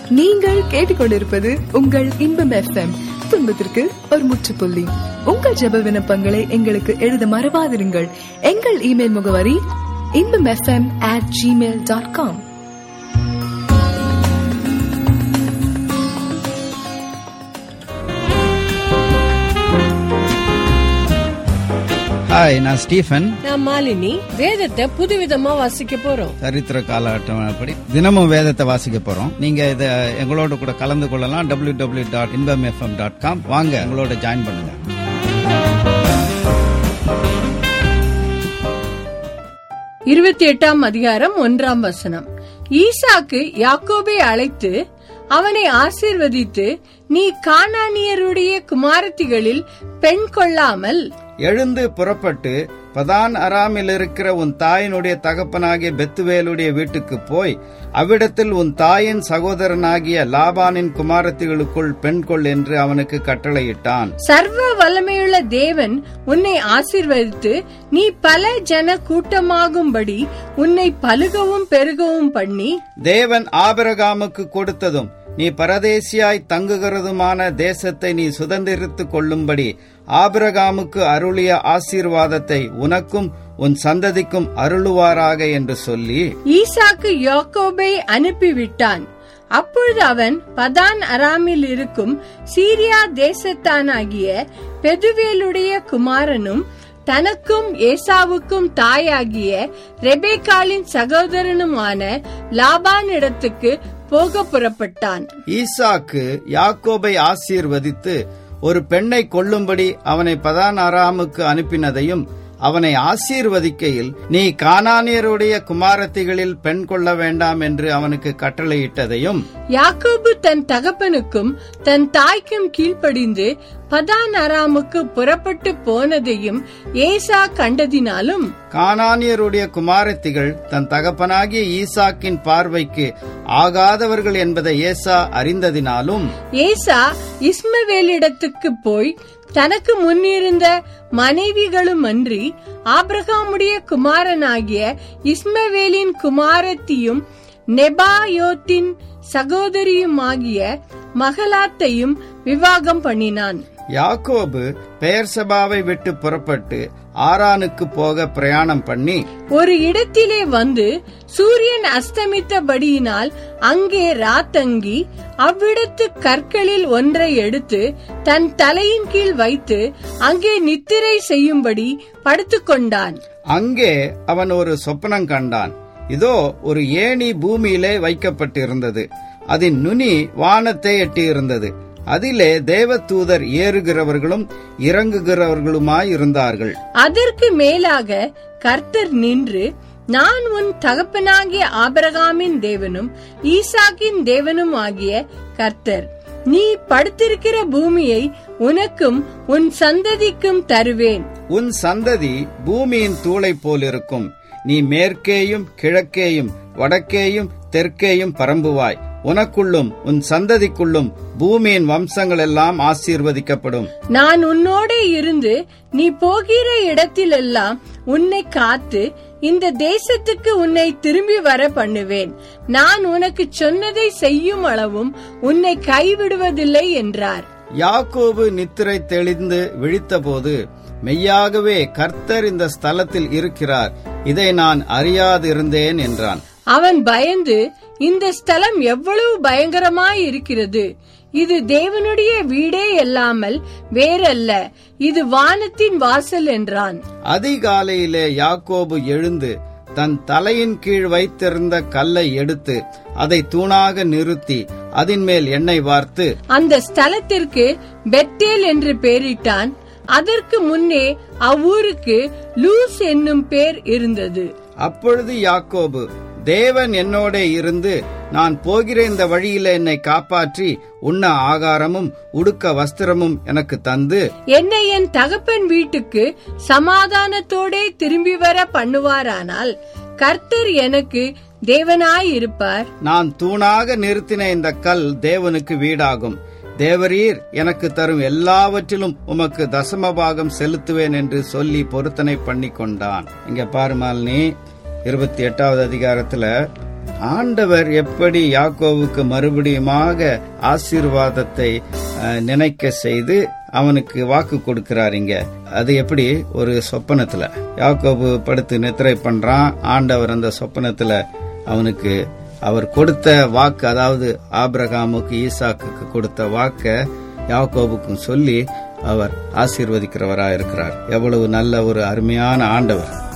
நீங்கள் கேட்டுக்கொண்டிருப்பது உங்கள் இன்பம் எஃப்எம் துன்பத்திற்கு ஒரு முற்றுப்புள்ளி உங்கள் ஜெப விண்ணப்பங்களை எங்களுக்கு எழுத மறவாதிருங்கள் எங்கள் இமெயில் முகவரி Inbam FM at Gmail dot com hi நான் ஸ்டீஃபன் நான் மாலினி வேதத்தை புதுவிதமா வாசிக்க போறோம் சரித்திர கால அட்டவணைப்படி தினமும் வேதத்தை வாசிக்க போறோம் நீங்க இத எங்களோட கூட கலந்து கொள்ளலாம் W W dot Inbam FM dot com வாங்க எங்களோட ஜாயின் பண்ணுங்க இருபத்தி எட்டாம் அதிகாரம் ஒன்றாம் வசனம் ஈசாக்கு யாக்கோபை அழைத்து அவனை ஆசீர்வதித்து நீ கானானியருடைய குமாரத்திகளில் பெண் கொள்ளாமல் எழுந்து புறப்பட்டு பதான் அராமில் இருக்கிற உன் தாயினுடைய தகப்பனாகிய பெத்துவேலுடைய வீட்டுக்கு போய் அவ்விடத்தில் உன் தாயின் சகோதரனாகிய லாபானின் குமாரத்திகளுக்குள் பெண் கொள் என்று அவனுக்கு கட்டளையிட்டான் சர்வ வல்லமையுள்ள தேவன் உன்னை ஆசீர்வதித்து நீ பல ஜன கூட்டமாகும்படி உன்னை பலுகவும் பெருகவும் பண்ணி தேவன் ஆபிரகாமுக்கு கொடுத்ததும் நீ பரதேசியாய் தங்குகிறதுமான தேசத்தை நீ சுதந்திரித்துக் கொள்ளும்படி ஆபிரகாமுக்கு அருளிய ஆசீர்வாதத்தை உனக்கும் உன் சந்ததிக்கும் அருளுவாராக என்று சொல்லி ஈசாக்கு யாக்கோபை அனுப்பிவிட்டான் அப்பொழுது அவன் பதான் அராமில் இருக்கும் சீரியா தேசத்தானாகிய பெதுவேலுடைய குமாரனும் தனக்கும் ஏசாவுக்கும் தாயாகிய ரெபேக்காலின் சகோதரனுமான லாபானிடத்துக்கு போக புறப்பட்டான் ஈசாக்கு யாக்கோபை ஆசீர்வதித்து ஒரு பெண்ணை கொல்லும்படி அவனை பதான் அராமுக்கு அனுப்பினதையும் அவனை ஆசீர்வதிக்கையில் நீ கானானியருடைய குமாரத்திகளில் பெண் கொள்ள வேண்டாம் என்று அவனுக்கு கட்டளையிட்டதையும் யாக்கோபு தன் தகப்பனுக்கும் தன் தாய்க்கும் கீழ்ப்படிந்து பதான் அராமுக்கு புறப்பட்டு போனதையும் ஏசா கண்டதினாலும் கானானியருடைய குமாரத்திகள் தன் தகப்பனாகிய ஈசாக்கின் பார்வைக்கு ஆகாதவர்கள் என்பதை ஏசா அறிந்ததினாலும் ஏசா இஸ்மவேலிடத்துக்கு போய் தனக்கு முன்னிருந்த மனைவிகளும் அன்றி ஆபிரகாமுடைய குமாரனாகிய இஸ்மவேலின் குமாரத்தியும் நெபாயோத்தின் சகோதரியுமாகிய மகளாத்தையும் விவாகம் பண்ணினான் யாக்கோபு பெயர் சபாவை விட்டு புறப்பட்டு ஆரானுக்கு போக பிரயாணம் பண்ணி ஒரு இடத்திலே வந்து சூரியன் அஸ்தமித்தபடியினால் அங்கே ராத்தங்கி அவ்விடத்து கற்களில் ஒன்றை எடுத்து தன் தலையின் கீழ் வைத்து அங்கே நித்திரை செய்யும்படி படுத்துக்கொண்டான் அங்கே அவன் ஒரு சொப்பனம் கண்டான் இதோ ஒரு ஏணி பூமியிலே வைக்கப்பட்டிருந்தது அதன் நுனி வானத்தை எட்டியிருந்தது அதிலே தேவதூதர் ஏறுகிறவர்களும் இறங்குகிறவர்களுமாய் இருந்தார்கள் அதற்கு மேலாக கர்த்தர் நின்று நான் உன் தகப்பனாகிய ஆபிரகாமின் தேவனும் ஈசாக்கின் தேவனும் ஆகிய கர்த்தர் நீ படுத்திருக்கிற பூமியை உனக்கும் உன் சந்ததிக்கும் தருவேன் உன் சந்ததி பூமியின் தூளை போலிருக்கும் நீ மேற்கேயும் கிழக்கேயும் வடக்கேயும் தெற்கேயும் பரம்புவாய் உனக்குள்ளும் உன் சந்ததிக்குள்ளும் பூமியின் வம்சங்கள் எல்லாம் ஆசீர்வதிக்கப்படும் நான் உன்னோட இருந்து நீ போகிற இடத்திலெல்லாம் உன்னை காத்து இந்த தேசத்துக்கு உன்னை திரும்பி வர பண்ணுவேன் நான் உனக்கு சொன்னதை செய்யும் அளவும் உன்னை கைவிடுவதில்லை என்றார் யாக்கோபு நித்திரை தெளிந்து விழித்தபோது மெய்யாகவே கர்த்தர் இந்த ஸ்தலத்தில் இருக்கிறார் இதை நான் அறியாதிருந்தேன் என்றான் அவன் பயந்து இந்த ஸ்தலம் எவ்வளவு பயங்கரமாய் இருக்கிறது இது தேவனுடைய வீடே அல்லாமல் வேறல்ல இது வானத்தின் வாசல் என்றான் அதிகாலையிலே யாக்கோபு எழுந்து தன் தலையின் கீழ் வைத்திருந்த கல்லை எடுத்து அதை தூணாக நிறுத்தி அதன் மேல் எண்ணெய் வார்த்து அந்த ஸ்தலத்திற்கு பெத்தேல் என்று பெயரிட்டான் அதற்கு முன்னே அவ்வூருக்கு லூஸ் என்னும் பேர் இருந்தது அப்பொழுது யாக்கோபு தேவன் என்னோட இருந்து நான் போகிற இந்த வழியில என்னை காப்பாற்றி உண்ண ஆகாரமும் உடுக்க வஸ்திரமும் எனக்கு தந்து என்னை என் தகப்பன் வீட்டுக்கு சமாதானத்தோடே திரும்பி வர பண்ணுவாரானால் கர்த்தர் எனக்கு தேவனாய் இருப்பார் நான் தூணாக நிறுத்தின இந்த கல் தேவனுக்கு வீடாகும் தேவரீர் எனக்கு தரும் எல்லாவற்றிலும் உமக்கு தசமபாகம் செலுத்துவேன் என்று சொல்லி பொருத்தனை பண்ணி கொண்டான் இங்க பாருமால் நீ இருபத்தி எட்டாவது அதிகாரத்துல ஆண்டவர் எப்படி யாக்கோவுக்கு மறுபடியுமாக ஆசீர்வாதத்தை அஹ், நினைக்க செய்து அவனுக்கு வாக்கு கொடுக்கிறாருங்க அது எப்படி ஒரு சொப்பனத்துல யாக்கோபு படுத்து நித்திரை பண்றான் ஆண்டவர் அந்த சொப்பனத்துல அவனுக்கு அவர் கொடுத்த வாக்கு அதாவது ஆபிரகாமுக்கு ஈசாக்குக்கு கொடுத்த வாக்க யாக்கோபுக்கும் சொல்லி அவர் ஆசீர்வதிக்கிறவரா இருக்கிறார் எவ்வளவு நல்ல ஒரு அருமையான ஆண்டவர்